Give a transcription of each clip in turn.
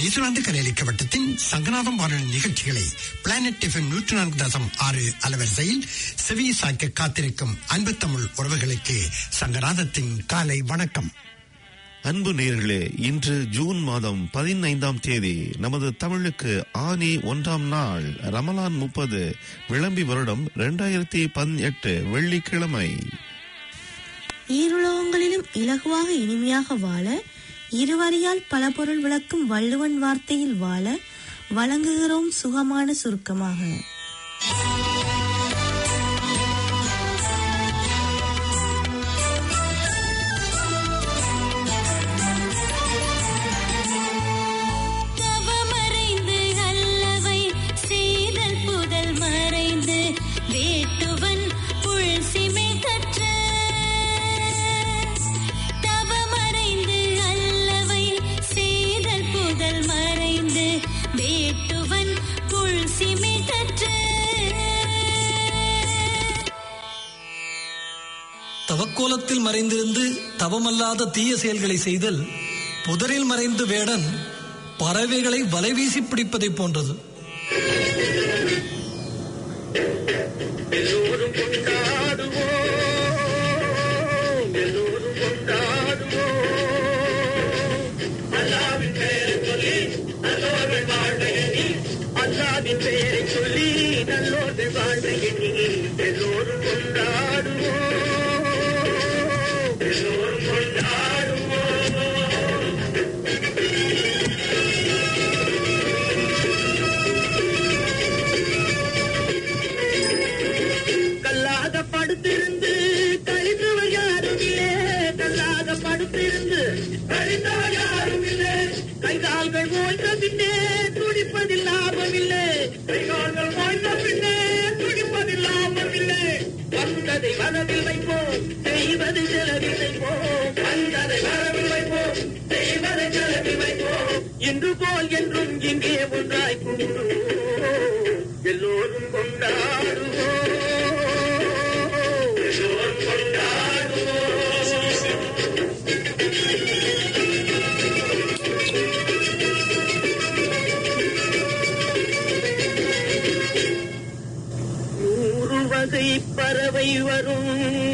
New Zealand கலையளிக்க வட்டத்தின் சங்கநாதம் வானொலி நிகழ்ச்சிகளை பிளானட் எஃப்எம் நூற்றி நான்கு தசம் ஆறு அலவரிசையில் செவி சாய்க்க காத்திருக்கும் அன்பு தமிழ் உறவுகளுக்கு சங்கநாதத்தின் காலை வணக்கம் அன்பு நேர்களே இன்று ஜூன் மாதம் பதினைந்தாம் தேதி நமது தமிழுக்கு ஆனி ஒன்றாம் நாள் ரமலான் முப்பது விளம்பி வருடம் இரண்டாயிரத்தி பதினெட்டு வெள்ளிக்கிழமை ஈருலகங்களிலும் இலகுவாக இனிமையாக வாழ இருவரியால் பல பொருள் விளக்கும் வள்ளுவன் வார்த்தையில் வாழ வழங்குகிறோம் சுகமான சுருக்கமாக தவமறைந்து அல்லவை செய்தல் புதல் மறைந்து வேட்டுவன் புல் சிமை கற்ற தவமறைந்து அல்லவை செய்தல் புதல் மறைந்து வேட்டுவன் புல் சிமை கற்ற தவக்கோலத்தில் மறைந்திருந்து தவமல்லாத தீய செயல்களை செய்தல் புதரில் மறைந்து வேடன் பறவைகளை வலைவீசி பிடிப்பதைப் போன்றது எல்லோரும் கொண்டாடுவோம் எல்லோரும் கொண்டாடுவோம் அல்லாவின் பெயரை சொல்லி நல்லோர்கள் வாழ்க எண்ணி அல்லாவின் பெயரை சொல்லி நல்லோர்கள் வாழ்க எண்ணி எல்லோரும் கொண்டாடுவோம் எல்லோரும் கொண்டாடுவோம் கல்லாக படுத்திருந்து கழிந்தவர் யாரும் இல்லை கல்லாக படுத்திருந்து கழிந்தவர் யாரும் இல்லை கை கால்கள் ஓய்ந்த பின்னே துடிப்பதில் லாபம் இல்லை கை கால்கள் ஓய்ந்த பின்னே துடிப்பதில் லாபம் இல்லை வந்ததை வரவில் வைப்போம் செய்வது செலவில் வைப்போம் வந்ததை வரவில் வைப்போம் செய்வதை செலவில் வைப்போம் இன்று போல் என்றும் இங்கே ஒன்றாய் கூடுவோம் எல்லோரும் கொண்டாடுவோம் எல்லோரும் கொண்டாடுவோம் நூறு வகை பறவை வரும்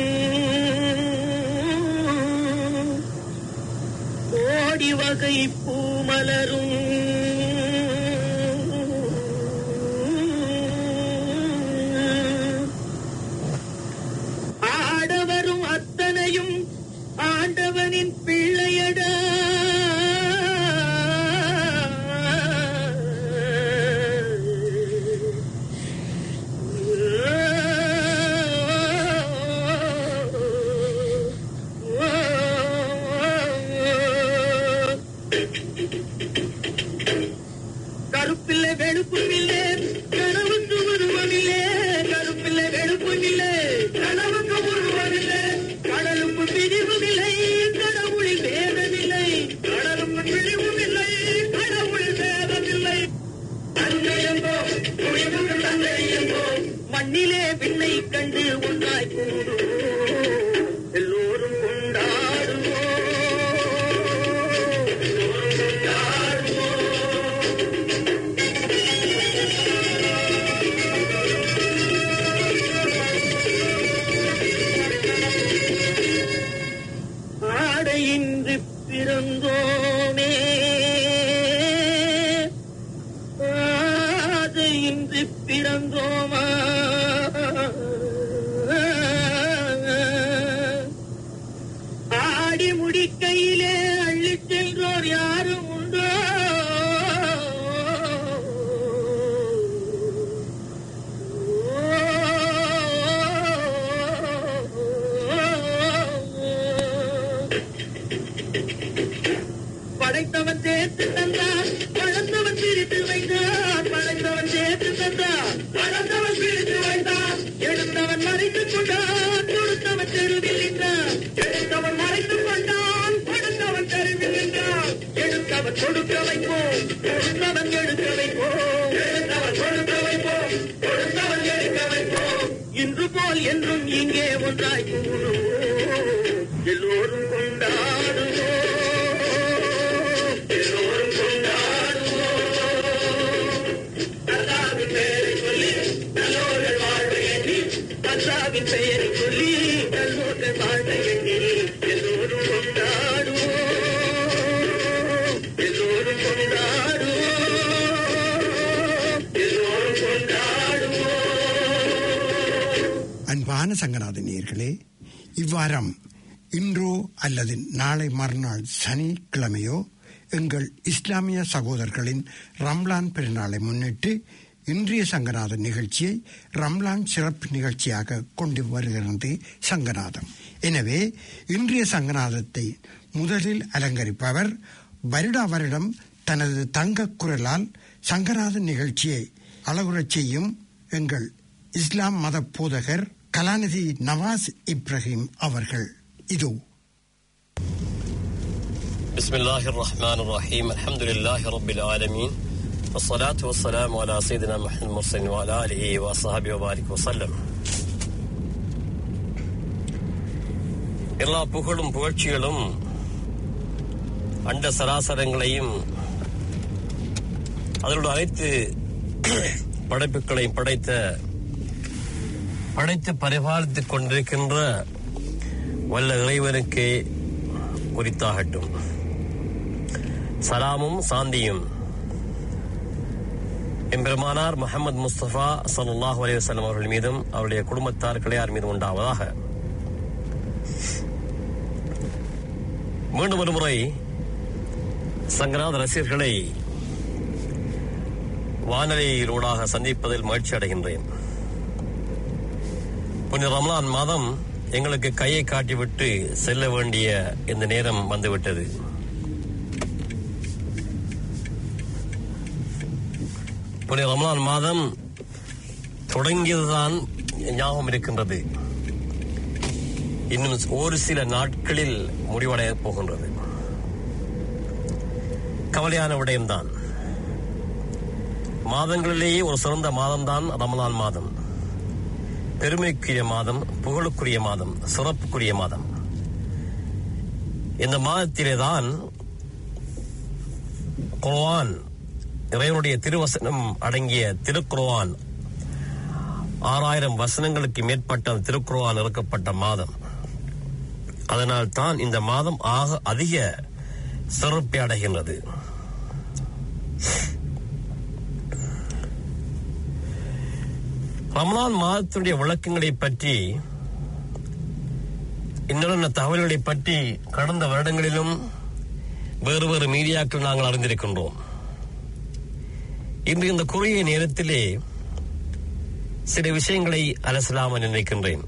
கோடி வகை பூமலரும் ஆடவரும் அத்தனையும் ஆண்டவனின் பிள்ளையடா கருப்பில்லை வெளுப்பும் இல்லை கனவுக்கு உருவமில்லை கருப்பில்லை வெளுப்பும் இல்லை கனவுக்கு உருவமில்லை கடலுக்கு பிரிவும் இல்லை கடவுளில் வேதமில்லை கடலுக்கு பிரிவும் இல்லை கடவுளில் வேதமில்லை தந்தை என்போம் துணிவுக்கு தந்தை என்போம் மண்ணிலே விண்ணை கண்டு ஒன்றாய் கூடுவோம் எல்லோரும் கொண்டாடுவோம் எல்லோரும் கொண்டாடுவோம் ஆடையின்றி பிறந்தோமே ஆடையின்றி பிறந்தோமா ஆடி முடிக்கையிலே அள்ளிச் சென்றோர் யாரும் உண்டோ படைத்தவன் சேர்த்து தந்தான் பழந்தவன் பிரித்து வைத்தான் படைத்தவன் சேர்த்து தந்தான் பழந்தவன் பிரித்து வைத்தான் எடுத்தவன் மறைத்துக் கொண்டான் கொடுத்தவன் தெருவில் நின்றான் எடுத்தவன் மறைத்துக் கொண்டான் படுத்தவன் தெருவில் நின்றான் எடுத்தவன் கொடுக்க வைப்போம் கொடுத்தவன் எடுக்க வைப்போம் எடுத்தவன் கொடுக்க வைப்போம் கொடுத்தவன் எடுக்க வைப்போம் இன்று போல் என்றும் இங்கே ஒன்றாய் கூடுவோம் எல்லோரும் கொண்டாடுவோம் எல்லோரும் கொண்டாடுவோம் ஆசாவின் பெயரை சொல்லி நல்லோர்கள் வாழ்ந்த எண்ணி எல்லோரும் கொண்டாடுவோம் எல்லோரும் கொண்டாடுவோம் எல்லோரும் கொண்டாடுவோம் அன்பான சங்கநாத நேயர்களே இவ்வாரம் இன்றோ அல்லது நாளை மறுநாள் சனிக்கிழமையோ எங்கள் இஸ்லாமிய சகோதரர்களின் ரம்லான் பெருநாளை முன்னிட்டு இன்றைய சங்கநாத நிகழ்ச்சியை ரம்லான் சிறப்பு நிகழ்ச்சியாக கொண்டு வருகிறது சங்கநாதம் எனவே இன்றைய சங்கநாதத்தை முதலில் அலங்கரிப்பவர் வருடா வருடம் தனது தங்க குரலால் சங்கநாத நிகழ்ச்சியை அழகுறச் செய்யும் எங்கள் இஸ்லாம் மத போதகர் கலாநிதி நவாஸ் இப்ராஹிம் அவர்கள் இதோ بسم الله الرحمن الرحيم الحمد لله رب العالمين والصلاة والسلام على سيدنا محمد المرسل وعلى آله وصحبه وبارك وسلم எல்லா புகழும் புகழ்ச்சிகளும் அண்ட சராசரங்களையும் அதனோட அனைத்து படைப்புகளையும் படைத்த படைத்து பரிபாலித்துக் கொண்டிருக்கின்ற வல்ல இறைவனுக்கு குறித்தாகட்டும் சலாமும் சாந்தியும் எம்பெருமானார் முகமது முஸ்தபா சல்லாஹூ அலி வசல்லம் அவர்கள் மீதும் அவருடைய குடும்பத்தார் கிளையார் மீதும் உண்டாவதாக மீண்டும் ஒரு முறை சங்கராத ரசிகர்களை வானொலியிலூடாக சந்திப்பதில் மகிழ்ச்சி அடைகின்றேன் புனித ரமலான் மாதம் எங்களுக்கு கையை காட்டிவிட்டு செல்ல வேண்டிய இந்த நேரம் வந்துவிட்டது புனித ரமலான் மாதம் தொடங்கியதுதான் ஞாபகம் இருக்கின்றது இன்னும் ஒரு சில நாட்களில் முடிவடைய போகின்றது கவலையான விடயம்தான் மாதங்களிலேயே ஒரு சிறந்த மாதம்தான் ரமலான் மாதம் பெருமைக்குரிய மாதம் புகழுக்குரிய மாதம் சிறப்புக்குரிய மாதம் இந்த மாதத்திலே தான் குர்ஆன் இறைவனுடைய திருவசனம் அடங்கிய திருக்குர்ஆன் ஆறாயிரம் வசனங்களுக்கு மேற்பட்ட அந்த திருக்குர்ஆன் இறக்கப்பட்ட மாதம் அதனால் தான் இந்த மாதம் ஆக அதிக சிறப்பை அடைகின்றது ரமலான் மாதத்துடைய விளக்கங்களை பற்றி இன்னொரு தகவல்களை பற்றி கடந்த வருடங்களிலும் வேறு வேறு மீடியாக்கள் நாங்கள் அறிந்திருக்கின்றோம் இன்று இந்த குறுகிய நேரத்திலே சில விஷயங்களை அலசலாம நினைக்கின்றேன்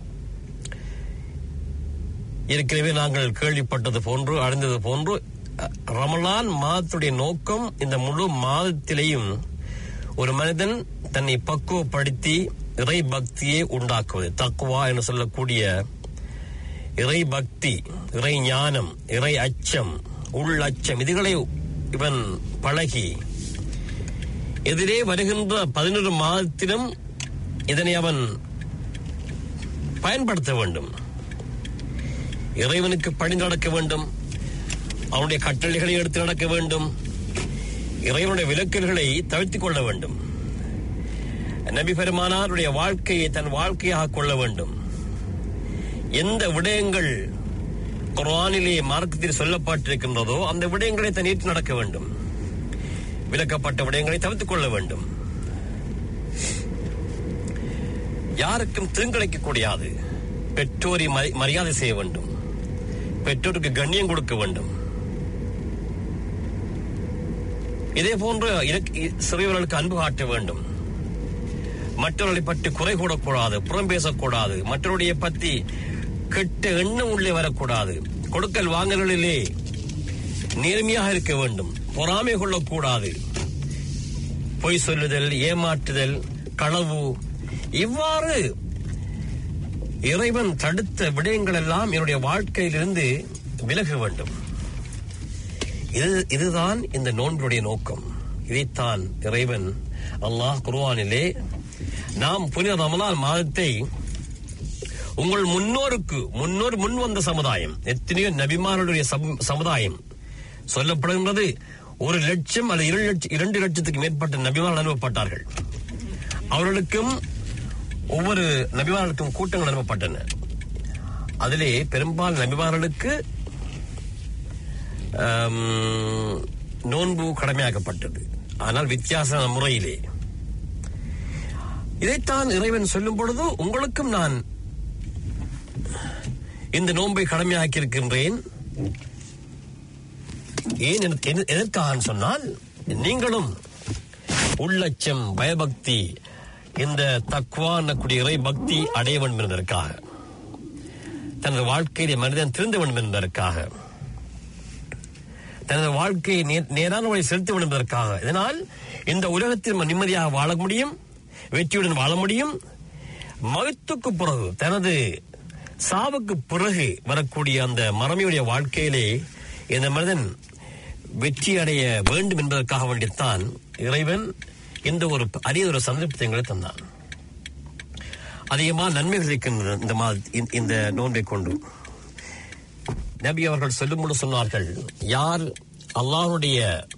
ஏற்கனவே நாங்கள் கேள்விப்பட்டது போன்று அறிந்தது போன்று அஹ், ரமலான் மாதத்துடைய நோக்கம் இந்த முழு மாதத்திலேயும் ஒரு மனிதன் தன்னை பக்குவப்படுத்தி இறை பக்தியை உண்டாக்குவது தக்குவா என்று சொல்லக்கூடிய இறை பக்தி இறை ஞானம் இறை அச்சம் உள் அச்சம் இதுகளை இவன் பழகி எதிரே வருகின்ற பதினொரு மாதத்திலும் இதனை அவன் பயன்படுத்த வேண்டும் இறைவனுக்கு பணி நடக்க வேண்டும் அவனுடைய கட்டளைகளை எடுத்து நடக்க வேண்டும் இறைவனுடைய விலக்கல்களை தவிர்த்துக் கொள்ள வேண்டும் நபி பெருமானாருடைய வாழ்க்கையை தன் வாழ்க்கையாக கொள்ள வேண்டும் எந்த விடயங்கள் குர்ஆனிலே மார்க்கத்தில் சொல்லப்பட்டிருக்கின்றதோ அந்த விடயங்களை தன் ஏற்று நடக்க வேண்டும் விலக்கப்பட்ட விடயங்களை தவிர்த்துக் கொள்ள வேண்டும் யாருக்கும் தீங்கிழைக்க கூடாது பெற்றோரை மரி- மரியாதை செய்ய வேண்டும் பெற்றோருக்கு கண்ணியம் கொடுக்க வேண்டும் இதே போன்று இலக்- இ- சிறியவர்களுக்கு அன்பு காட்ட வேண்டும் மற்றவர்களை பற்றி குறை கூடக்கூடாது புறம் பேசக்கூடாது மற்றவருடைய பற்றி கெட்ட எண்ணம் உள்ளே வரக்கூடாது கொடுக்கல் வாங்கல்களிலே நேர்மையாக இருக்க வேண்டும் பொறாமை கொள்ளக்கூடாது பொய் சொல்லுதல் ஏமாற்றுதல் களவு இவ்வாறு இறைவன் தடுத்த விடயங்கள் எல்லாம் என்னுடைய வாழ்க்கையிலிருந்து விலக வேண்டும் இது இதுதான் இந்த நோன்புடைய நோக்கம் இதைத்தான் இறைவன் அல்லாஹ் குர்ஆனிலே நாம் புனித ரமலான் மாதத்தை உங்கள் முன்னோருக்கு முன்னோர் முன் வந்த சமுதாயம் எத்தனையோ நபிமார்களுடைய சமு- சமுதாயம் சொல்லப்படுகின்றது ஒரு லட்சம் அல்லது இரண்டு லட்சம் இரண்டு லட்சத்துக்கு மேற்பட்ட நபிமார்கள் அனுப்பப்பட்டார்கள் அவர்களுக்கும் ஒவ்வொரு நபிமார்களுக்கும் கூட்டங்கள் அனுப்பப்பட்டன அதிலே பெரும்பாலும் நபிமார்களுக்கு ஆம், நோன்பு கடமையாக்கப்பட்டது ஆனால் வித்தியாச முறையிலே இதைத்தான் இறைவன் சொல்லும் பொழுது உங்களுக்கும் நான் இந்த நோன்பை கடமையாக்கி இருக்கின்றேன் ஏன் என- என- எதற்காக சொன்னால் நீங்களும் உள்ளச்சம் பயபக்தி இந்த தக்குவா கூடிய இறை பக்தி அடைய வேண்டும் என்பதற்காக தனது வாழ்க்கையிலே மனிதன் திருந்த வேண்டும் என்பதற்காக தனது வாழ்க்கையை நே- நேரான வழி செலுத்த வேண்டும் என்பதற்காக இதனால் இந்த உலகத்தில் நம்ம நிம்மதியாக வாழ முடியும் வெற்றியுடன் வாழ முடியும் மகத்துக்கு பிறகு தனது சாவுக்கு பிறகு வரக்கூடிய அந்த மறமையுடைய வாழ்க்கையிலே இந்த மனிதன் வெற்றி அடைய வேண்டும் என்பதற்காக வேண்டித்தான் இறைவன் இந்த ஒரு அரிய ஒரு சந்தர்ப்பத்தை எங்களுக்கு தந்தான் அதிகமாக நன்மைகள் இருக்கின்றன இந்த மா இந்த- இந்த நோன்பை கொண்டு நபி அவர்கள் சொல்லும்போது சொன்னார்கள் யார் அல்லாஹ்வுடைய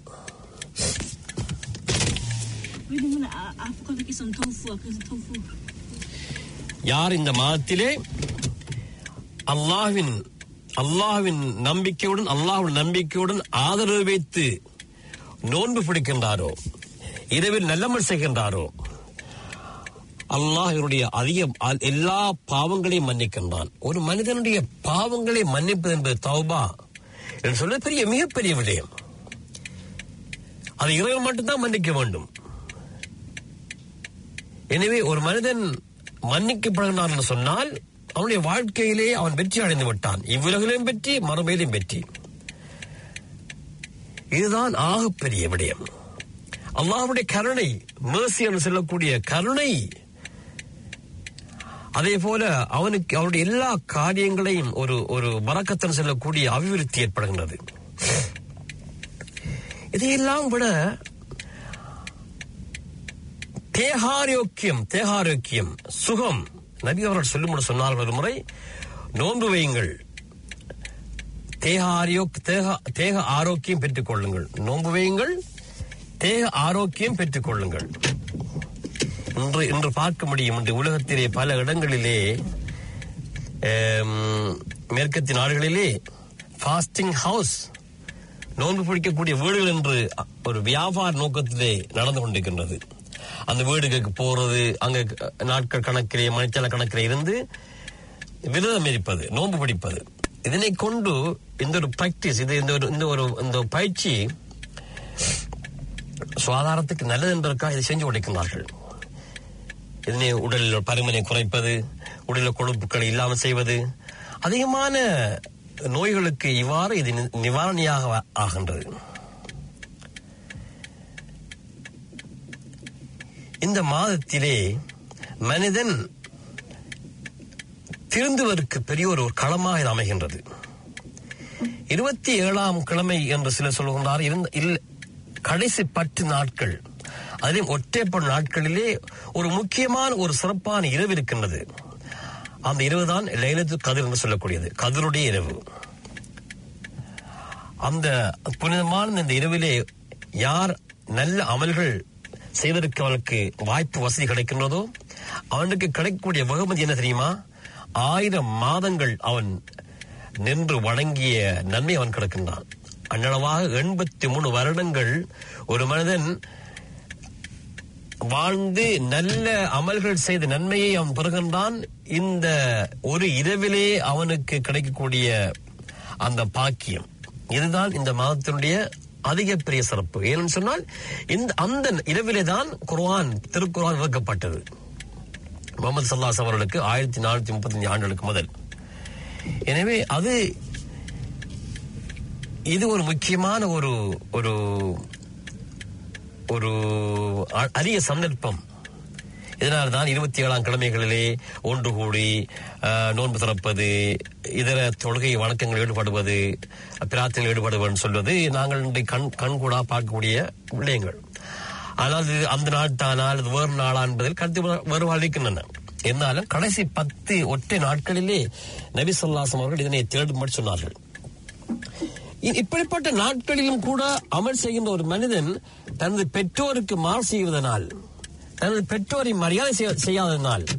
யார் இந்த மாதத்திலே அல்லாஹ்வின் அல்லாஹ்வின் நம்பிக்கையுடன் அல்லாஹ்வின் நம்பிக்கையுடன் ஆதரவு வைத்து நோன்பு பிடிக்கின்றாரோ இரவில் நல்லமல் செய்கின்றாரோ அல்லாஹ் இவருடைய அதிக அ- எல்லா பாவங்களையும் மன்னிக்கின்றான் ஒரு மனிதனுடைய பாவங்களை மன்னிப்பது என்பது தௌபா என்று சொல்ல பெரிய மிகப்பெரிய விடயம் அது இறைவன் மட்டும்தான் மன்னிக்க வேண்டும் எனவே ஒரு மனிதன் மன்னிக்கப்படுகிறான் என்று சொன்னால் அவனுடைய வாழ்க்கையிலே அவன் வெற்றி அடைந்து விட்டான் இவ்வுலகிலும் வெற்றி மறுமையிலும் வெற்றி இதுதான் ஆகப்பெரிய விடயம் அல்லாஹ்வுடைய கருணை mercy என்று சொல்லக்கூடிய கருணை அதே போல அவனுக்கு அவருடைய எல்லா காரியங்களையும் ஒரு ஒரு வரக்கத்தன் செல்லக்கூடிய அபிவிருத்தி ஏற்படுகின்றது இதையெல்லாம் விட தேகாரோக்கியம் தேகாரோக்கியம் சுகம் நபி அவர்கள் சொல்லும் சொன்னார்கள் ஒரு முறை நோன்பு வையுங்கள் தேக ஆரியோ தேக தேக ஆரோக்கியம் பெற்றுக் கொள்ளுங்கள் நோன்பு வையுங்கள் தேக ஆரோக்கியம் பெற்றுக் கொள்ளுங்கள் இன்று இன்று பார்க்க முடியும் இன்று உலகத்திலே பல இடங்களிலே ஆம், மேற்கத்திய நாடுகளிலே ஃபாஸ்டிங் ஹவுஸ் நோன்பு பிடிக்கக்கூடிய வீடுகள் என்று ஒரு வியாபார நோக்கத்திலே நடந்து கொண்டிருக்கின்றது அந்த வீடுகளுக்கு போறது அங்க நாட்கள் கணக்கிலே மணித்தள கணக்கிலே இருந்து விரதம் இருப்பது நோன்பு பிடிப்பது இதனை கொண்டு இந்த ஒரு பிராக்டிஸ் இது இந்த ஒரு இந்த ஒரு இந்த ஒரு பயிற்சி சுகாதாரத்துக்கு நல்லது என்பதற்காக இதை செஞ்சு உடைக்கிறார்கள் இதனை உடலில் பருமனை குறைப்பது உடலில் கொழுப்புக்களை இல்லாமல் செய்வது அதிகமான நோய்களுக்கு இவ்வாறு இது நி- நிவாரணியாக ஆகின்றது இந்த மாதத்திலே மனிதன் திருந்துவதற்கு பெரிய ஒரு களமாக இது அமைகின்றது இருபத்தி ஏழாம் கிழமை என்று சிலர் சொல்கின்றார் இருந்த இல்ல கடைசி பத்து நாட்கள் அதிலும் ஒற்றைப்படும் நாட்களிலே ஒரு முக்கியமான ஒரு சிறப்பான இரவு இருக்கின்றது அந்த இரவு தான் லைலத்து கதிர் என்று சொல்லக்கூடியது கதிருடைய இரவு அந்த புனிதமான இந்த இரவிலே யார் நல்ல அமல்கள் செய்வதற்கு அவனுக்கு வாய்ப்பு வசதி கிடைக்கின்றதோ அவனுக்கு கிடைக்கக்கூடிய வெகுமதி என்ன தெரியுமா ஆயிரம் மாதங்கள் அவன் நின்று வணங்கிய நன்மை அவன் கிடக்கின்றான் அன்னளவாக எண்பத்தி மூணு வருடங்கள் ஒரு மனிதன் வாழ்ந்து நல்ல அமல்கள் செய்த நன்மையை அவன் பெறுகின்றான் இந்த ஒரு இரவிலே அவனுக்கு கிடைக்கக்கூடிய அந்த பாக்கியம் இதுதான் இந்த மாதத்தினுடைய அதிக பெரிய சிறப்பு ஏன்னு சொன்னால் இந்த அந்த இரவிலே தான் குர்ஆன் திருக்குர்ஆன் இறக்கப்பட்டது முகமது சல்லாஸ் அவர்களுக்கு ஆயிரத்தி நானூத்தி முப்பத்தஞ்சு ஆண்டுகளுக்கு முதல் எனவே அது இது ஒரு முக்கியமான ஒரு ஒரு ஒரு அ- அரிய சந்தர்ப்பம் இதனால் தான் இருபத்தி ஏழாம் கிழமைகளிலே ஒன்று கூடி அஹ், நோன்பு திறப்பது இதர தொழுகை வணக்கங்கள் ஈடுபடுவது பிரார்த்தனையில் ஈடுபடுவதுன்னு சொல்வது நாங்கள் இன்றைக்கு கண் கண்கூடா பார்க்கக்கூடிய விடயங்கள் ஆனால் இது அந்த நாள் தானா அல்லது வேறு நாளா என்பதில் கருத்து வேறு- வேறுபாடு இருக்கின்றன இருந்தாலும் கடைசி பத்து ஒற்றை நாட்களிலே நபி சொல்லாசம் அவர்கள் இதனை தேடும்படி சொன்னார்கள் இ- இப்படிப்பட்ட நாட்களிலும் கூட அமல் செய்கின்ற ஒரு மனிதன் தனது பெற்றோருக்கு மாறு செய்வதனால் தனது பெற்றோரை மரியாதை செய்ய- செய்யாததனால்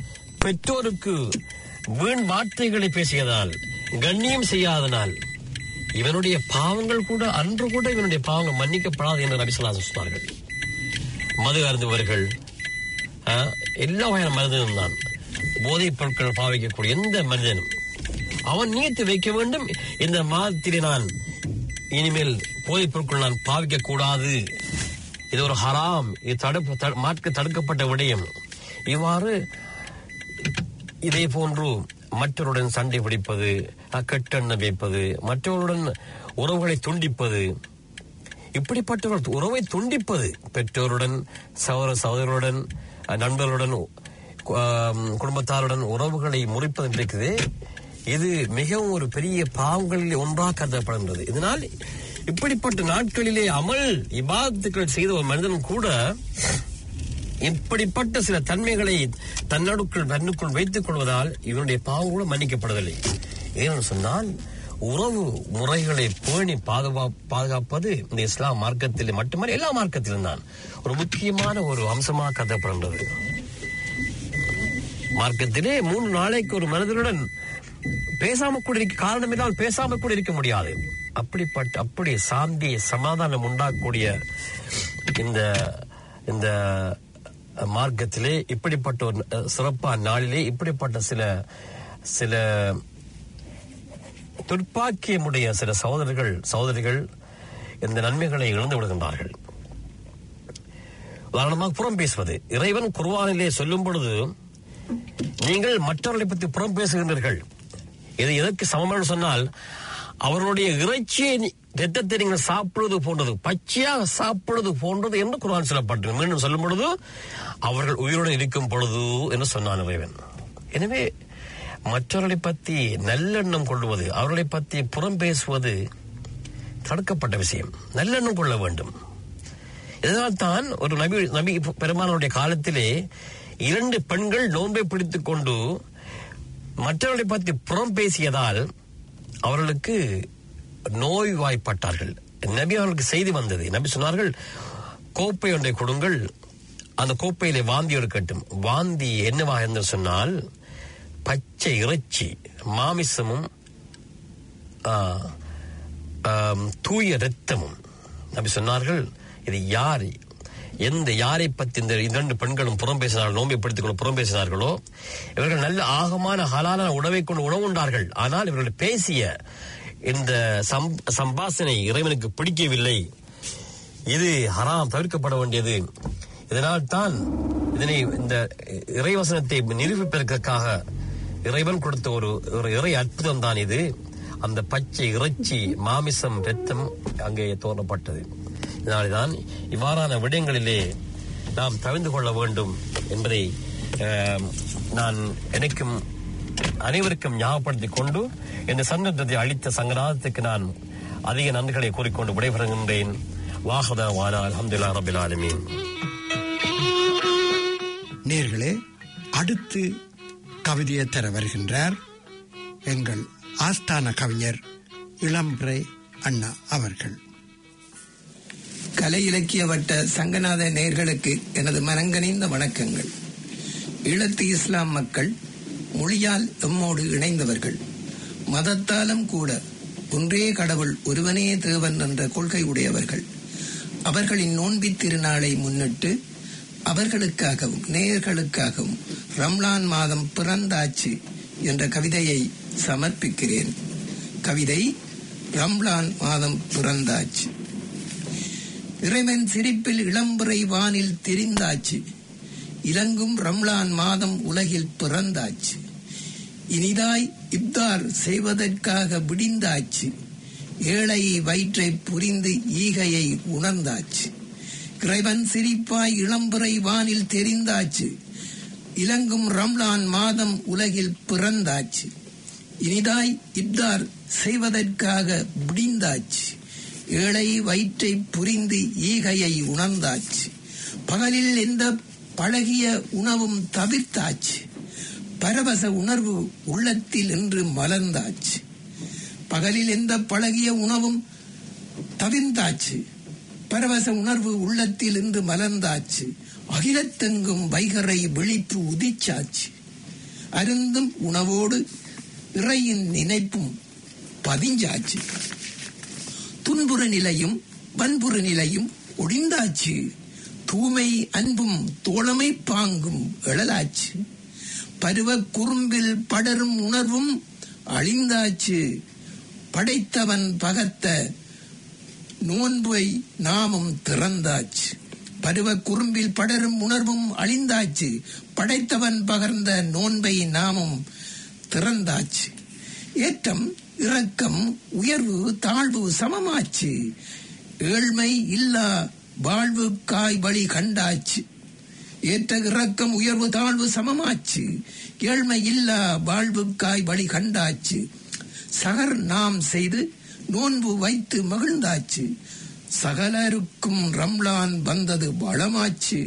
பெற்றோருக்கு வீண் வார்த்தைகளை பேசியதால் கண்ணியம் செய்யாதனால் இவனுடைய பாவங்கள் கூட அன்று கூட இவனுடைய பாவங்கள் மன்னிக்கப்படாது என்று நபிசல்லாசன் சொன்னார்கள் மது அருந்துவர்கள் ஆ, எல்லா வகையான மனிதனும் தான் போதைப் பொருட்கள் பாவிக்கக்கூடிய எந்த மனிதனும் அவன் நியத்து வைக்க வேண்டும் இந்த மாதத்திலே நான் இனிமேல் போதைப் பொருட்கள் நான் பாவிக்க கூடாது இது ஒரு ஹராம் இது தடுப்பு தடு- மாற்று தடுக்கப்பட்ட விடயம் இவ்வாறு இதே போன்று மற்றவருடன் சண்டை பிடிப்பது கட்டெண்ண வைப்பது மற்றவருடன் உறவுகளை துண்டிப்பது இப்படிப்பட்டவர்கள் உறவை துண்டிப்பது பெற்றோருடன் சகோதர சகோதரருடன் அஹ், நண்பர்களுடன் ஆம், குடும்பத்தாருடன் உறவுகளை முறிப்பது இருக்குது இது மிகவும் ஒரு பெரிய பாவங்களில் ஒன்றாக கருதப்படுகின்றது இதனால் இப்படிப்பட்ட நாட்களிலே அமல் இபாதத்துக்கள் செய்த ஒரு மனிதன் கூட இப்படிப்பட்ட சில தன்மைகளை தன்னடுக்குள் தன்னுக்குள் வைத்துக் கொள்வதால் இவனுடைய பாவம் கூட மன்னிக்கப்படுவதில்லை ஏன்னு சொன்னால் உறவு முறைகளை பேணி பாதுகா பாதுகாப்பது இந்த இஸ்லாம் மார்க்கத்தில் மட்டுமல்ல எல்லா மார்க்கத்திலும் தான் ஒரு முக்கியமான ஒரு அம்சமாக கருதப்படுகின்றது மார்க்கத்திலே மூணு நாளைக்கு ஒரு மனிதனுடன் பேசாம கூட இருக்க காரணம் இல்லாமல் பேசாம கூட இருக்க முடியாது அப்படிப்பட்ட அப்படி சாந்தி சமாதானம் உண்டாக்கக்கூடிய இந்த இந்த மார்க்கத்திலே இப்படிப்பட்ட ஒரு அஹ், சிறப்பான நாளிலே இப்படிப்பட்ட சில சில துர்ப்பாக்கியமுடைய சில சகோதரர்கள் சகோதரிகள் இந்த நன்மைகளை இழந்து விடுகின்றார்கள் உதாரணமாக புறம் பேசுவது இறைவன் குர்வானிலே சொல்லும் பொழுது நீங்கள் மற்றவர்களை பற்றி புறம் பேசுகின்றீர்கள் இது எதற்கு சமமான சொன்னால் அவர்களுடைய இறைச்சியை நீ- ரத்தத்தை நீங்கள் சாப்பிடுவது போன்றது பச்சையாக சாப்பிடுவது போன்றது என்று குர்ஆன் சொல்லப்பட்டது மீண்டும் சொல்லும் பொழுது அவர்கள் உயிருடன் இருக்கும் பொழுது என்று சொன்னான் இறைவன் எனவே மற்றவர்களை பற்றி நல்லெண்ணம் கொள்வது அவர்களை பற்றி புறம் பேசுவது தடுக்கப்பட்ட விஷயம் நல்லெண்ணம் கொள்ள வேண்டும் இதனால் தான் ஒரு நபி நபி பெருமானுடைய காலத்திலே இரண்டு பெண்கள் நோன்பை பிடித்துக் கொண்டு மற்றவர்களை பற்றி புறம் பேசியதால் அவர்களுக்கு நோய்வாய்ப்பட்டார்கள் நபி அவர்களுக்கு செய்தி வந்தது நபி சொன்னார்கள் கோப்பை ஒன்றை கொடுங்கள் அந்த கோப்பையிலே வாந்தி எடுக்கட்டும் வாந்தி என்னவா என்று சொன்னால் பச்சை இறைச்சி மாமிசமும் ஆ, ஆம், தூய இரத்தமும் நபி சொன்னார்கள் இது யார் எந்த யாரை பத்தி இந்த இரண்டு பெண்களும் புறம் பேசினார்கள் நோம்பை பிடித்துக் கொண்டு புறம் பேசினார்களோ இவர்கள் நல்ல ஆகமான ஹலாலான உணவை கொண்டு உணவு உண்டார்கள் ஆனால் இவர்கள் பேசிய இந்த சம்- சம்பாசனை இறைவனுக்கு பிடிக்கவில்லை இது ஹராம் தவிர்க்கப்பட வேண்டியது இதனால் தான் இதனை இந்த இறைவசனத்தை நிரூபிப்பதற்காக இறைவன் கொடுத்த ஒரு ஒரு இறை அற்புதம் தான் இது அந்த பச்சை இறைச்சி மாமிசம் ரத்தம் அங்கே தோன்றப்பட்டது இதனால்தான் இவ்வாறான விடயங்களிலே நாம் தவிர்ந்து கொள்ள வேண்டும் என்பதை ஆம், நான் எனக்கும் அனைவருக்கும் ஞாபகப்படுத்திக் கொண்டு இந்த சந்தர்ப்பத்தை அளித்த சங்கராதத்துக்கு நான் அதிக நன்றிகளை கூறிக்கொண்டு விடைபெறுகின்றேன் வாஹதா வாலா அல்ஹம்துலில்லாஹ் ரபில் ஆலமீன் நேர்களே அடுத்து கவிதையை தர வருகின்றார் எங்கள் ஆஸ்தான கவிஞர் இளம்பிறை அண்ணா அவர்கள் கலை இலக்கிய வட்ட சங்கநாத நேர்களுக்கு எனது மனங்கனிந்த வணக்கங்கள் ஈழத்து இஸ்லாம் மக்கள் மொழியால் எம்மோடு இணைந்தவர்கள் மதத்தாலும் கூட ஒன்றே கடவுள் ஒருவனே தேவன் என்ற கொள்கை உடையவர்கள் அவர்களின் நோன்பித் திருநாளை முன்னிட்டு அவர்களுக்காகவும் நேயர்களுக்காகவும் ரம்லான் மாதம் பிறந்தாச்சு என்ற கவிதையை சமர்ப்பிக்கிறேன் கவிதை ரம்லான் மாதம் பிறந்தாச்சு இறைவன் சிரிப்பில் இளம்பிறை வானில் தெரிந்தாச்சு இலங்கும் ரம்லான் மாதம் உலகில் பிறந்தாச்சு இனிதாய் இப்தார் செய்வதற்காக விடிந்தாச்சு ஏழை வயிற்றை புரிந்து ஈகையை உணர்ந்தாச்சு இறைவன் சிரிப்பாய் இளம்பிறை வானில் தெரிந்தாச்சு இலங்கும் ரம்லான் மாதம் உலகில் பிறந்தாச்சு இனிதாய் இப்தார் செய்வதற்காக விடிந்தாச்சு ஏழை வயிற்றை புரிந்து ஈகையை உணர்ந்தாச்சு பகலில் எந்த பழகிய உணவும் தவிர்த்தாச்சு பரவச உணர்வு உள்ளத்தில் என்று மலர்ந்தாச்சு பகலில் எந்த பழகிய உணவும் தவிர்ந்தாச்சு பரவச உணர்வு உள்ளத்தில் இன்று மலர்ந்தாச்சு அகிலத்தெங்கும் வைகரை விழிப்பு உதிச்சாச்சு அருந்தும் உணவோடு இறையின் நினைப்பும் பதிஞ்சாச்சு துன்புற நிலையும் வன்புற நிலையும் ஒடிந்தாச்சு தூய்மை அன்பும் தோழமை பாங்கும் எழலாச்சு பருவ குறும்பில் படரும் உணர்வும் அழிந்தாச்சு படைத்தவன் பகத்த நோன்பை நாமும் திறந்தாச்சு பருவ குறும்பில் படரும் உணர்வும் அழிந்தாச்சு படைத்தவன் பகர்ந்த நோன்பை நாமும் திறந்தாச்சு ஏற்றம் இரக்கம் உயர்வு தாழ்வு சமமாச்சு ஏழ்மை இல்லா வாழ்வு காய் வழி கண்டாச்சு ஏற்ற இறக்கம் உயர்வு தாழ்வு சமமாச்சு ஏழ்மை இல்லா வாழ்வுக்காய் வழி கண்டாச்சு சகர் நாம் செய்து நோன்பு வைத்து மகிழ்ந்தாச்சு சகலருக்கும் ரம்லான் வந்தது வளமாச்சு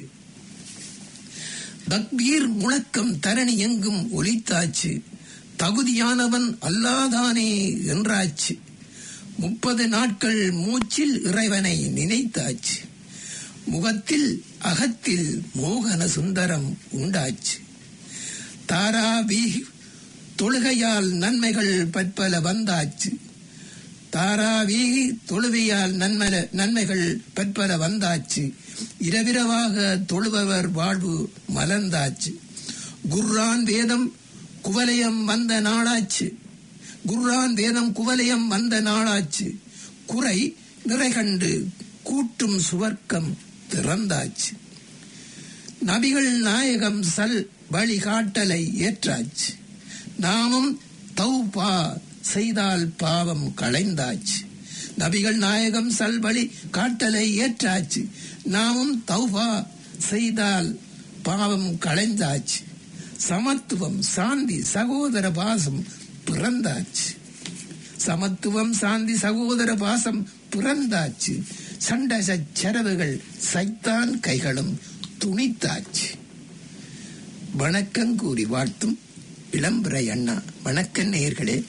தக்பீர் முழக்கம் தரணி எங்கும் ஒலித்தாச்சு தகுதியானவன் அல்லாதானே என்றாச்சு முப்பது நாட்கள் மூச்சில் இறைவனை நினைத்தாச்சு முகத்தில் அகத்தில் மோகன சுந்தரம் உண்டாச்சு தாராவி தொழுகையால் நன்மைகள் பற்பல வந்தாச்சு தாராவி தொழுவையால் நன்மல நன்மைகள் பற்பல வந்தாச்சு இரவிரவாக தொழுபவர் வாழ்வு மலர்ந்தாச்சு குர்ரான் வேதம் குவலயம் வந்த நாளாச்சு குர்ரான் வேதம் குவலயம் வந்த நாளாச்சு குறை நிறை கண்டு கூட்டும் சுவர்க்கம் திறந்தாச்சு நபிகள் நாயகம் சல் வழிகாட்டலை ஏற்றாச்சு நாமும் தௌபா செய்தால் பாவம் களைந்தாச்சு நபிகள் நாயகம் சல் வழி காட்டலை ஏற்றாச்சு நாமும் தௌபா செய்தால் பாவம் களைந்தாச்சு சமத்துவம் சாந்தி சகோதர பாசம் பிறந்தாச்சு சமத்துவம் சாந்தி சகோதர பாசம் பிறந்தாச்சு சண்டச செலவுகள் சைத்தான் கைகளும் துணித்தாச்சு வணக்கம் கூறி வாழ்த்தும் இளம்புரை அண்ணா வணக்க நேயர்களே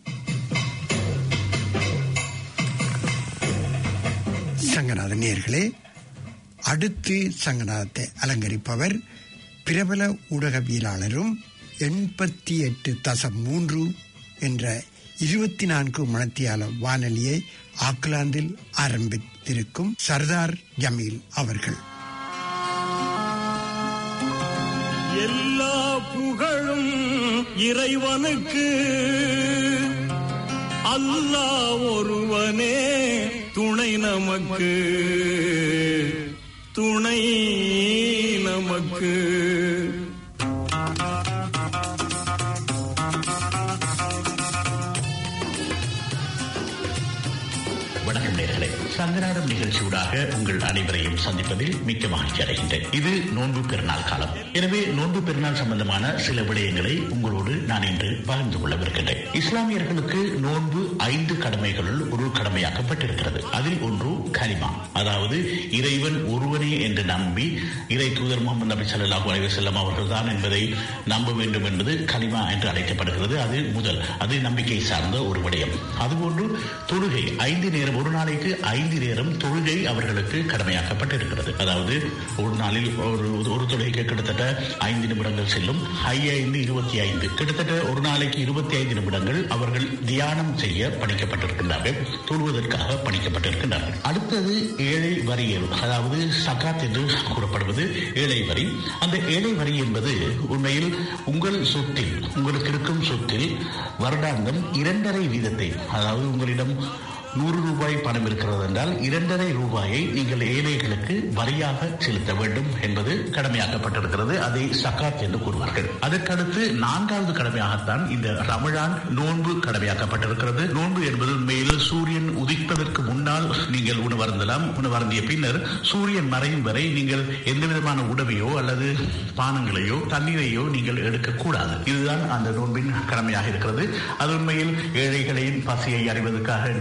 சங்கநாத நேர்களே அடுத்து சங்கநாதத்தை அலங்கரிப்பவர் பிரபல ஊடகவியலாளரும் எண்பத்தி எட்டு தசம் மூன்று என்ற இருபத்தி நான்கு மணத்தியால வானொலியை ஆக்லாந்தில் ஆரம்பித்திருக்கும் சர்தார் ஜமீல் அவர்கள் எல்லா புகழும் இறைவனுக்கு அல்லாஹ் ஒருவனே துணை நமக்கு துணை நமக்கு வணக்கம் நேர்களே சங்கராடம் நிகழ்ச்சியூடாக உங்கள் அனைவரையும் சந்திப்பதில் மிக்க மகிழ்ச்சி அடைகின்றேன் இது நோன்பு பெருநாள் காலம் எனவே நோன்பு பெருநாள் சம்பந்தமான சில விடயங்களை உங்களோடு நான் இன்று பகிர்ந்து கொள்ளவிருக்கின்றேன் இஸ்லாமியர்களுக்கு நோன்பு ஐந்து கடமைகளுள் ஒரு கடமையாக்கப்பட்டிருக்கிறது அதில் ஒன்று கலிமா அதாவது இறைவன் ஒருவனே என்று நம்பி இறை தூதர் முகமது நபி ஸல்லல்லாஹு அலைஹி வஸல்லம் அவர்கள்தான் என்பதை நம்ப வேண்டும் என்பது கலிமா என்று அழைக்கப்படுகிறது அது முதல் அது நம்பிக்கை சார்ந்த ஒரு விடயம் அதுபோன்று தொழுகை ஐந்து நேரம் ஒரு நாளைக்கு ஐந்து நேரம் தொழுகை அவர்களுக்கு கடமையாக்கப்பட்டிருக்கிறது அதாவது ஒரு நாளில் ஒரு ஒரு தொழுகைக்கு கிட்டத்தட்ட ஐந்து நிமிடங்கள் செல்லும் ஐந்து இருபத்தி ஐந்து கிட்டத்தட்ட ஒரு நாளைக்கு இருபத்தி ஐந்து நிமிடங்கள் அவர்கள் தியானம் செய்ய பணிக்கப்பட்டிருக்கின்றார்கள் தொழுவதற்காக பணிக்கப்பட்டிருக்கின்றார்கள் அடுத்தது ஏழை வரிகள் அதாவது சகாத் என்று கூறப்படுவது ஏழை வரி அந்த ஏழை வரி என்பது உண்மையில் உங்கள் சொத்தில் உங்களுக்கு இருக்கும் சொத்தில் வருடாந்தம் இரண்டரை வீதத்தை அதாவது உங்களிடம் நூறு ரூபாய் பணம் இருக்கிறது என்றால் இரண்டரை ரூபாயை நீங்கள் ஏழைகளுக்கு வரியாக செலுத்த வேண்டும் என்பது கடமையாக்கப்பட்டிருக்கிறது அதை சக்காத் என்று கூறுவார்கள் அதற்கடுத்து நான்காவது கடமையாகத்தான் இந்த ரமழான் நோன்பு கடமையாக்கப்பட்டிருக்கிறது நோன்பு என்பது உண்மையில் சூரியன் உதிப்பதற்கு முன்னால் நீங்கள் உணவருந்தலாம் உணவருந்திய பின்னர் சூரியன் மறையும் வரை நீங்கள் எந்த விதமான உணவையோ அல்லது பானங்களையோ தண்ணீரையோ நீங்கள் எடுக்கக்கூடாது இதுதான் அந்த நோன்பின் கடமையாக இருக்கிறது அது உண்மையில் ஏழைகளின் பசியை அறிவதற்காக என்று கூறப்பட்ட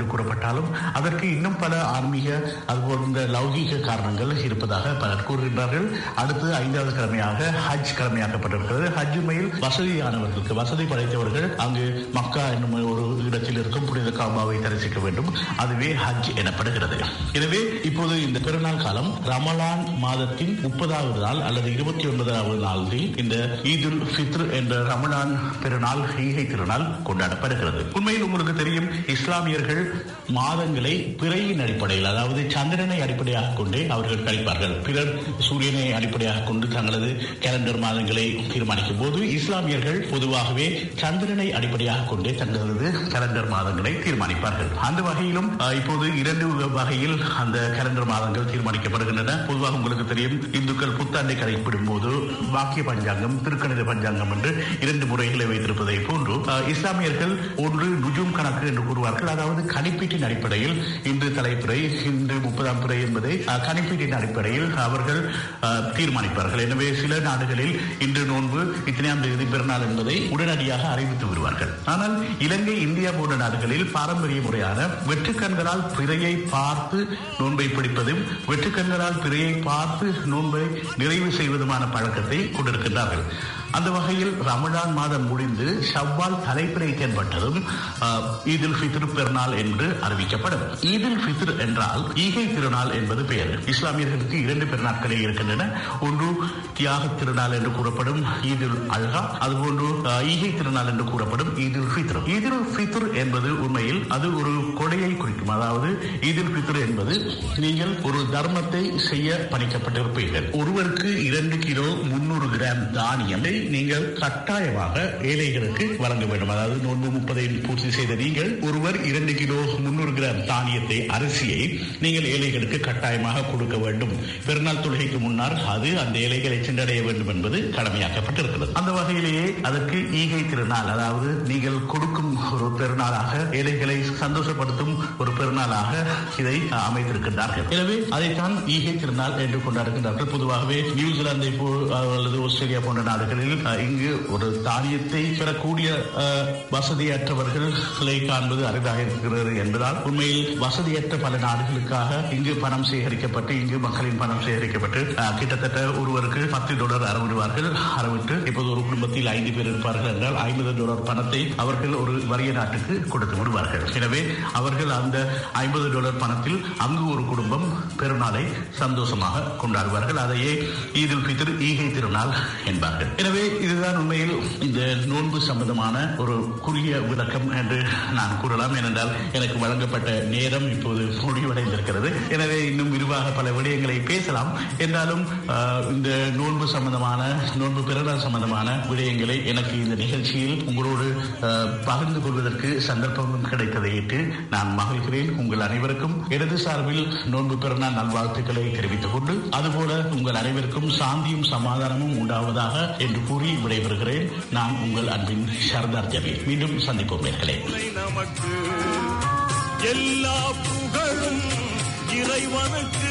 சொல்லப்பட்டாலும் அதற்கு இன்னும் பல ஆன்மீக அதுபோல் இந்த லௌகீக காரணங்கள் இருப்பதாக பலர் கூறுகின்றார்கள் அடுத்து ஐந்தாவது கிழமையாக ஹஜ் கிழமையாக்கப்பட்டிருக்கிறது ஹஜ் உண்மையில் வசதியானவர்களுக்கு வசதி படைத்தவர்கள் அங்கு மக்கா என்னும் ஒரு இடத்தில் இருக்கும் புனித காபாவை தரிசிக்க வேண்டும் அதுவே ஹஜ் எனப்படுகிறது எனவே இப்போது இந்த பெருநாள் காலம் ரமலான் மாதத்தின் முப்பதாவது நாள் அல்லது இருபத்தி ஒன்பதாவது நாளில் இந்த ஈதுல் ஃபித்ர் என்ற ரமலான் பெருநாள் ஈகை திருநாள் கொண்டாடப்படுகிறது உண்மையில் உங்களுக்கு தெரியும் இஸ்லாமியர்கள் மாதங்களை பிறையின் அடிப்படையில் அதாவது சந்திரனை அடிப்படையாக கொண்டே அவர்கள் கழிப்பார்கள் பிறர் சூரியனை அடிப்படையாக கொண்டு தங்களது கேலண்டர் மாதங்களை தீர்மானிக்கும் போது இஸ்லாமியர்கள் பொதுவாகவே சந்திரனை அடிப்படையாக கொண்டே தங்களது கேலண்டர் மாதங்களை தீர்மானிப்பார்கள் அந்த வகையிலும் அஹ், இப்போது இரண்டு வகையில் அந்த கேலண்டர் மாதங்கள் தீர்மானிக்கப்படுகின்றன பொதுவாக உங்களுக்கு தெரியும் இந்துக்கள் புத்தாண்டை கடைபிடும் போது வாக்கிய பஞ்சாங்கம் திருக்கணித பஞ்சாங்கம் என்று இரண்டு முறைகளை வைத்திருப்பதை போன்று அஹ், இஸ்லாமியர்கள் ஒன்று நுஜும் கணக்கு என்று கூறுவார்கள் அதாவது கணிப்பீட்டின் அடிப்படையில் இன்று தலைப்புரை இன்று முப்பதாம் பிறை என்பதை அஹ், கணிப்பீட்டின் அடிப்படையில் அவர்கள் அஹ், தீர்மானிப்பார்கள் எனவே சில நாடுகளில் இன்று நோன்பு இத்தனையாம் தேதி பிறநாள் என்பதை உடனடியாக அறிவித்து விடுவார்கள் ஆனால் இலங்கை இந்தியா போன்ற நாடுகளில் பாரம்பரிய முறையான வெற்றுக்கண்களால் பிறையை பார்த்து நோன்பை பிடிப்பதும் வெற்றுக்கண்களால் பிறையை பார்த்து நோன்பை நிறைவு செய்வதுமான பழக்கத்தை கொண்டிருக்கின்றார்கள் அந்த வகையில் ரமலான் மாதம் முடிந்து ஷவ்வால் தலைப்பிறை தென்பட்டதும் ஆஹ், ஈதுல் ஃபித்ர் பெருநாள் என்று அறிவிக்கப்படும் ஈதுல் ஃபித்ர் என்றால் ஈகை திருநாள் என்பது பெயர் இஸ்லாமியர்களுக்கு இரண்டு பெருநாட்களே இருக்கின்றன ஒன்று தியாக திருநாள் என்று கூறப்படும் ஈதுல் அல்ஹா அதுபோன்று ஆஹ், ஈகை திருநாள் என்று கூறப்படும் ஈதுல் ஃபித்ர் ஈதுல் ஃபித்ர் என்பது உண்மையில் அது ஒரு கொடையை குறிக்கும் அதாவது ஈதுல் ஃபித்ர் என்பது நீங்கள் ஒரு தர்மத்தை செய்ய பணிக்கப்பட்டிருப்பீர்கள் ஒருவருக்கு இரண்டு கிலோ முன்னூறு கிராம் தானியம் நீங்கள் கட்டாயமாக ஏழைகளுக்கு வழங்க வேண்டும் அதாவது நோன்பு முப்பதை பூர்த்தி செய்த நீங்கள் ஒருவர் இரண்டு கிலோ முன்னூறு கிராம் தானியத்தை அரிசியை நீங்கள் ஏழைகளுக்கு கட்டாயமாக கொடுக்க வேண்டும் பெருநாள் தொழுகைக்கு முன்னால் அது அந்த ஏழைகளை சென்றடைய வேண்டும் என்பது கடமையாக்கப்பட்டிருக்கிறது அந்த வகையிலேயே அதற்கு ஈகை திருநாள் அதாவது நீங்கள் கொடுக்கும் ஒரு பெருநாளாக ஏழைகளை சந்தோஷப்படுத்தும் ஒரு பெருநாளாக இதை அமைத்திருக்கின்றார்கள் எனவே அதைத்தான் ஈகை திருநாள் என்று கொண்டாடுகின்றார்கள் பொதுவாகவே நியூசிலாந்தை போ அல்லது ஆஸ்திரேலியா போன்ற நாடுகளில் அஹ், இங்கு ஒரு தானியத்தை பெறக்கூடிய அஹ், வசதியற்றவர்களை காண்பது அரிதாக இருக்கிறது என்பதால் உண்மையில் வசதியற்ற பல நாடுகளுக்காக இங்கு பணம் சேகரிக்கப்பட்டு இங்கு மக்களின் பணம் சேகரிக்கப்பட்டு அஹ், கிட்டத்தட்ட ஒருவருக்கு பத்து டாலர் அறவிடுவார்கள் அறவிட்டு இப்போது ஒரு குடும்பத்தில் ஐந்து பேர் இருப்பார்கள் என்றால் ஐம்பது டாலர் பணத்தை அவர்கள் ஒரு வறிய நாட்டுக்கு கொடுத்து விடுவார்கள் எனவே அவர்கள் அந்த ஐம்பது டாலர் பணத்தில் அங்கு ஒரு குடும்பம் பெருநாளை சந்தோஷமாக கொண்டாடுவார்கள் அதையே ஈதுல் ஃபித்ர் ஈகை திருநாள் என்பார்கள் எனவே இதுதான் உண்மையில் இந்த நோன்பு சம்பந்தமான ஒரு குறுகிய விளக்கம் என்று நான் கூறலாம் ஏனென்றால் எனக்கு வழங்கப்பட்ட நேரம் இப்போது முடிவடைந்திருக்கிறது எனவே இன்னும் விரிவாக பல விடயங்களை பேசலாம் என்றாலும் ஆஹ், இந்த நோன்பு சம்பந்தமான நோன்பு பிறநாள் சம்பந்தமான விடயங்களை எனக்கு இந்த நிகழ்ச்சியில் உங்களோடு ஆஹ், பகிர்ந்து கொள்வதற்கு சந்தர்ப்பம் கிடைத்ததை ஏற்று நான் மகிழ்கிறேன் உங்கள் அனைவருக்கும் இடது சார்பில் நோன்பு பிறநாள் நல்வாழ்த்துக்களை தெரிவித்துக் கொண்டு அதுபோல உங்கள் அனைவருக்கும் சாந்தியும் சமாதானமும் உண்டாவதாக என்று கூறி விடைபெறுகிறேன் நான் உங்கள் அன்பின் சர்தார் ஜமீர் மீண்டும் சந்திப்போம் நேர்களே துணை நமக்கு எல்லா புகழும் இறைவனுக்கு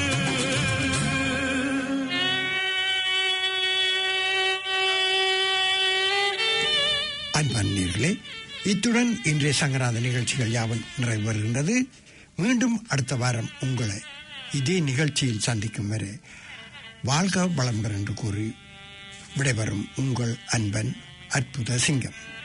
அன்பர்களே இத்துடன் இன்றைய சங்கராத நிகழ்ச்சிகள் யாவும் நிறைவு வருகின்றது மீண்டும் அடுத்த வாரம் உங்களை இதே நிகழ்ச்சியில் சந்திக்கும் வரை வாழ்க வளமுடன் என்று கூறி விடைபெறும் உங்கள் அன்பன் அற்புத சிங்கம்